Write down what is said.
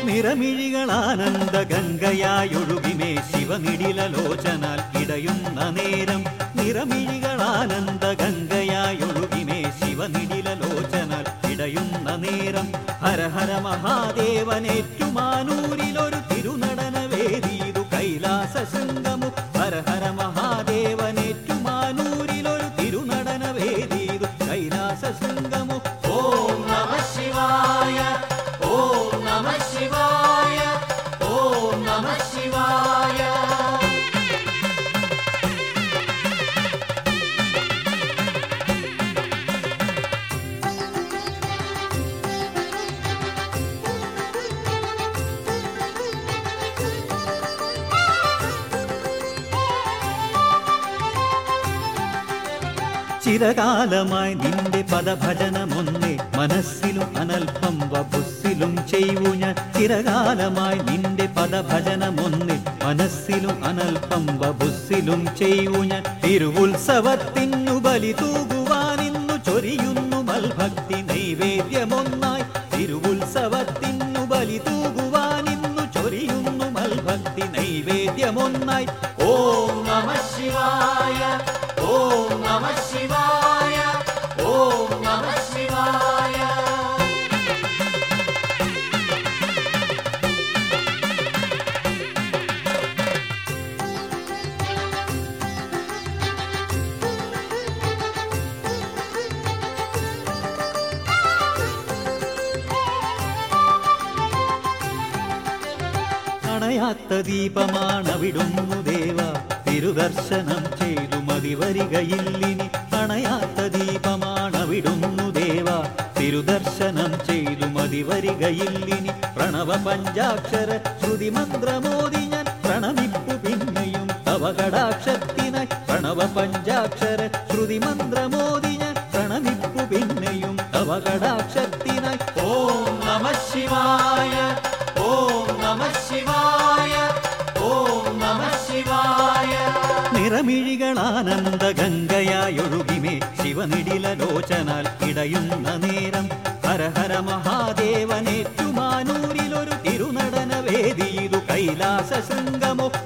നിറമിഴികളാനന്ദ ഗംഗയായൊഴുകിമേ ശിവനിടിലോചനാൽ ഇടയുന്ന നേരം നിറമിഴികളാനന്ദ ഗംഗയായൊഴുകിമേ ശിവനിടിലോചനാൽ ഇടയുന്ന നേരം ഹര ഹര മഹാദേവനേറ്റുമാനൂരിലൊരു തിരുനടന വേദീതു കൈലാസ ശൃംഗമു ഹര ഹര മഹാദേവനേറ്റുമാനൂരിലൊരു തിരുനടന വേദീതു കൈലാസ ശൃംഗമു ഓം നമ ശിവായ ഓം നമ ശിവായ ഓം നമ ശിവായ ചിരകാലമായി നിന്റെ പദഭജനമൊന്നേ മനസ്സിലും അനൽപ്പം വബുസ്സിലും ചെയ്യൂ ഞാൻ ചിരകാലമായി നിന്റെ പദഭജനമൊന്നേ മനസ്സിലും അനൽപ്പം വബുസ്സിലും ചെയ്യൂ ഞാൻ തിരുവുത്സവത്തിനു ബലി തൂകുവാനിന്നു ചൊരിയുന്നു മൽഭക്തി നൈവേദ്യമൊന്നായി തിരുവുത്സവത്തിനു ബലി തൂകുവാനിന്നു ചൊരിയുന്നു മൽഭക്തി നൈവേദ്യമൊന്നായി ഓം നമ ശിവായ ഓം നമ ശിവായ ഓം നമ ശിവായ അണയാത്ത ദീപമാണവിടുന്നു ദേവ തിരുദർശനം ചെയ്തു മതിവരികയില്ലിനി അണയാത്ത ദീപമാണവിടുന്നു ദേവ തിരുദർശനം ചെയ്തു മതിവരികയില്ലിനി പ്രണവ പഞ്ചാക്ഷര ശ്രുതി മന്ത്രമോദി ഞാൻ പ്രണമിപ്പു പിന്നെയും തവ കടാക്ഷത്തിനായി പ്രണവ പഞ്ചാക്ഷര ശ്രുതി മന്ത്രമോദി ഞാൻ പ്രണമിപ്പു പിന്നെയും തവ കടാക്ഷത്തിനായി ഓം നമ ശിവായ ഓം നമ ശിവായ ഓം നമ ശിവായ നിറമിഴികളാനന്ദ ഗംഗയായൊഴുകിമേ ശിവനിടിലോചനാൽ ഇടയുന്ന നേരം ഹര ഹര മഹാദേവനേറ്റുമാനൂരിലൊരു തിരുനടന വേദീതു കൈലാസ ശൃംഗമോ